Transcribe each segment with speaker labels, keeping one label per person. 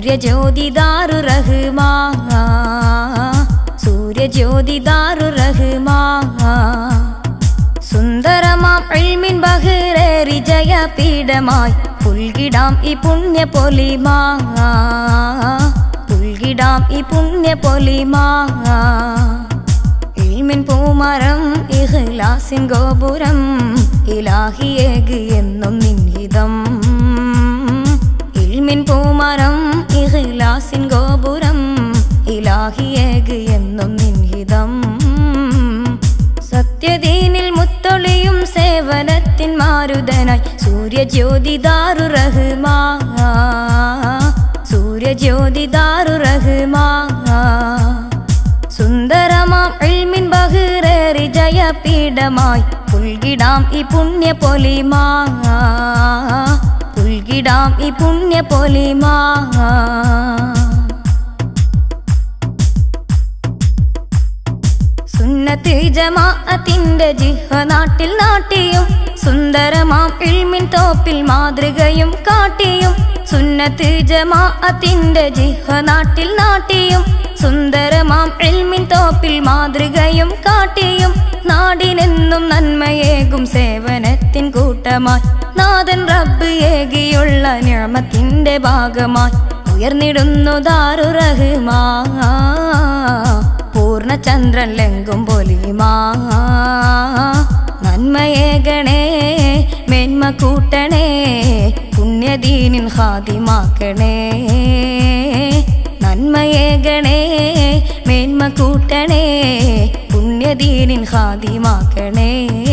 Speaker 1: സൂര്യജ്യോതിദാറു റഹ്മാ സൂര്യജ്യോതിദാറു റഹ്മാ സുന്ദരമാം ഇൽമിൻ ബഹിറേറി ജയപീഠമായി പുൽകിടാം ഈ പുണ്യ പൊലിമാ പുൽകിടാം ഈ പുണ്യ പൊലിമാ ഇൽമിൻ പൂമരം ഇഹ്ലാസിൻ ഗോപുരം ഇലാഹിയേക് എന്നും നിൻഹിതം ഇൽമിൻ പൂമരം ഇഹ്ലാസിൻ ഗോപുരം ഇലാഹിയേക് എന്നും നിൻഹിതം സത്യദീനിൽ മുത്തൊളിയും സേവനത്തിൻ മാരുതനായി സൂര്യജ്യോതിദാറു റഹ്മാ സൂര്യജ്യോതിദാറു റഹ്മാ സുന്ദരമാം ഇൽമിൻ ബഹിറേറി ജയപീഠമായി പുൽകിടാം ഈ പുണ്യ പൊലിമാ പുൽകിടാം ഈ പുണ്യ പൊലിമാ സുന്നത്ത് ജമാഅത്തിന്റെ ജിഹ നാട്ടിൽ നാട്ടിയും സുന്ദരമാം ഇൽമിൻ തോപ്പിൽ മാതൃകയും കാട്ടിയും സുന്നത്ത് ജമാഅത്തിന്റെ ജിഹ നാട്ടിൽ നാട്ടിയും സുന്ദരമാം ഇൽമിൻ തോപ്പിൽ മാതൃകയും കാട്ടിയും നാടിനെന്നും നന്മയേകും സേവനത്തിൻ കൂട്ടമായി നാഥൻ റബ്ബ് ഏകിയുള്ള നിയമത്തിന്റെ ഭാഗമായി ഉയർന്നിടുന്നു ദാറു റഹ്മാ പൂർണ്ണചന്ദ്രൻ ലെങ്കും പൊലിമാ നന്മയേകണേ മേന്മ കൂട്ടണേ പുണ്യദീനിൻ ഹാദിമാക്കണേ നന്മയേകണേ മേന്മ കൂട്ടണേ പുണ്യദീനിൻ ഹാദിമാക്കണേ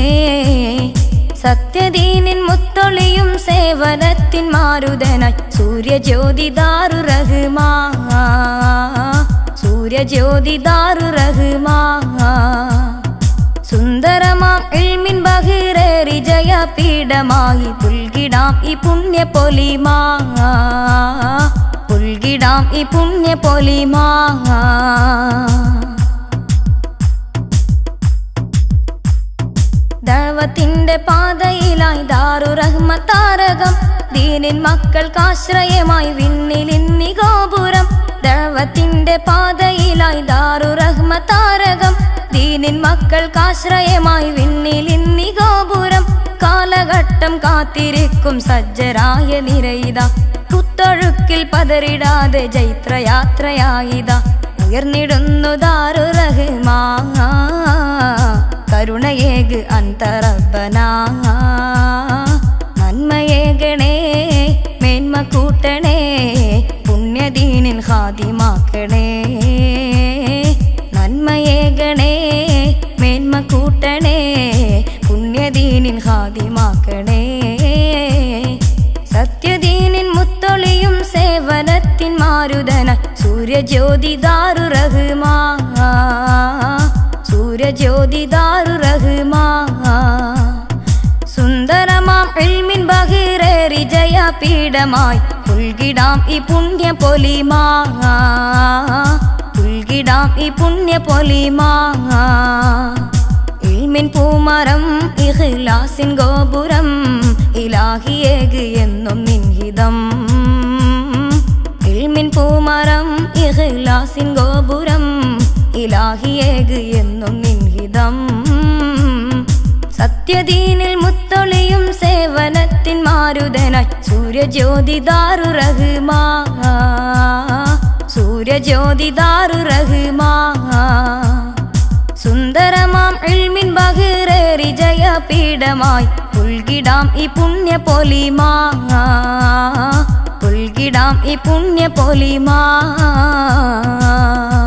Speaker 1: സത്യദീനിൻ മുത്തൊളിയും സേവനത്തിൻ മാരുതനായി സൂര്യജ്യോതിദാറു റഹ്മാ സൂര്യജ്യോതിദാറു റഹ്മാ സുന്ദരമാം ഇൽമിൻ ബഹിറേറി ജയപീഠമായി പുൽകിടാം ഈ പുണ്യ പൊലിമാ പുൽകിടാം ഈ പുണ്യ പൊലിമാ ദഴവത്തിന്റെ പാതയിലായി ദാറു റഹ്മത്താരകം ദീനിൻ മക്കൾക്കാശ്രയമായി വിണ്ണിലിന്നി ഗോപുരം ദഴവത്തിന്റെ പാതയിലായി ദാറു റഹ്മത്താരകം ദീനിൻ മക്കൾക്കാശ്രയമായി വിണ്ണിലിന്നി ഗോപുരം കാലഘട്ടം കാത്തിരിക്കും സജ്ജരായ നിരയിത കുത്തൊഴുക്കിൽ പതറിടാതെ ജൈത്രയാത്രയായിത ഉയർന്നിടുന്നു ദാറു റഹ്മാ കരുണയേക് അന്തറബന നന്മയേകണേ മേന്മ കൂട്ടണേ പുണ്യദീനിൻ ഹാദിമാക്കണേ നന്മയേകണേ മേന്മ കൂട്ടണേ പുണ്യദീനിൻ ഹാദിമാക്കണേ സത്യദീനിൻ മുത്തൊളിയും സേവനത്തിൻ മാരുതന സൂര്യജ്യോതിദാറു റഹ്മാ സൂര്യജ്യോതിദാറു റഹ്മാ സുന്ദരമാം ഇൽമിൻ ബഹിറേറി ജയപീഠമായി പുൽകിടാം ഈ പുണ്യ പൊലിമാ പുൽകിടാം ഈ പുണ്യ പൊലിമാ ഇൽമിൻ പൂമരം ഇഖ്ലാസിൻ ഗോപുരം ഇലാഹിയേക് എന്നും നിൻഹിതം ഇൽമിൻ പൂമരം ഇഖ്ലാസിൻ ഗോപുരം ഇലാഹിയേക് എന്നും നിൻഹിതം സത്യദീനിൽ മുത്തൊളിയും സേവനത്തിൻ മാരുതനായി സൂര്യജ്യോതിദാറു റഹ്മാ സൂര്യജ്യോതിദാറു റഹ്മാ സുന്ദരമാം ഇൽമിൻ ബഹിറേറി ജയപീഠമായി പുൽകിടാം ഈ പുണ്യ പൊലിമാ പുൽകിടാം ഈ പുണ്യ പൊലിമാ